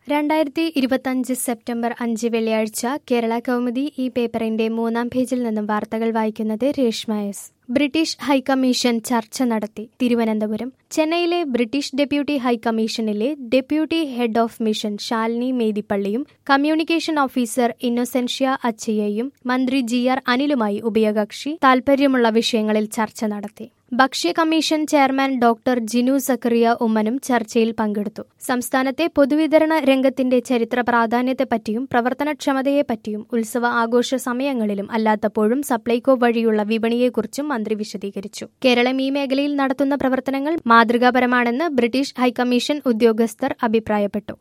രണ്ടായിരത്തി ഇരുപത്തഞ്ച് സെപ്റ്റംബർ അഞ്ച് വെള്ളിയാഴ്ച കേരള കൗമുദി ഈ പേപ്പറിന്റെ മൂന്നാം പേജിൽ നിന്നും വാർത്തകൾ വായിക്കുന്നത് രേഷ്മ എസ് ബ്രിട്ടീഷ് ഹൈക്കമ്മീഷൻ ചർച്ച നടത്തി തിരുവനന്തപുരം ചെന്നൈയിലെ ബ്രിട്ടീഷ് ഡെപ്യൂട്ടി ഹൈക്കമ്മീഷനിലെ deputy head of mission Shalini മേദിപ്പള്ളിയും കമ്മ്യൂണിക്കേഷൻ ഓഫീസർ ഇന്നൊസെൻഷ്യ അച്ചയ്യയും മന്ത്രി ജി ആർ അനിലുമായി ഉഭയകക്ഷി താൽപര്യമുള്ള വിഷയങ്ങളിൽ ചർച്ച നടത്തി ഭക്ഷ്യ commission chairman doctor Jinu Zachariah ഉമ്മനും ചർച്ചയിൽ പങ്കെടുത്തു സംസ്ഥാനത്തെ പൊതുവിതരണ രംഗത്തിന്റെ ചരിത്ര പ്രാധാന്യത്തെപ്പറ്റിയും പ്രവർത്തനക്ഷമതയെപ്പറ്റിയും ഉത്സവ ആഘോഷ സമയങ്ങളിലും അല്ലാത്തപ്പോഴും സപ്ലൈകോ വഴിയുള്ള വിപണിയെക്കുറിച്ചും മന്ത്രി വിശദീകരിച്ചു കേരളം ഈ മേഖലയിൽ നടത്തുന്ന പ്രവർത്തനങ്ങൾ മാതൃകാപരമാണെന്ന് ബ്രിട്ടീഷ് ഹൈക്കമ്മീഷൻ ഉദ്യോഗസ്ഥർ അഭിപ്രായപ്പെട്ടു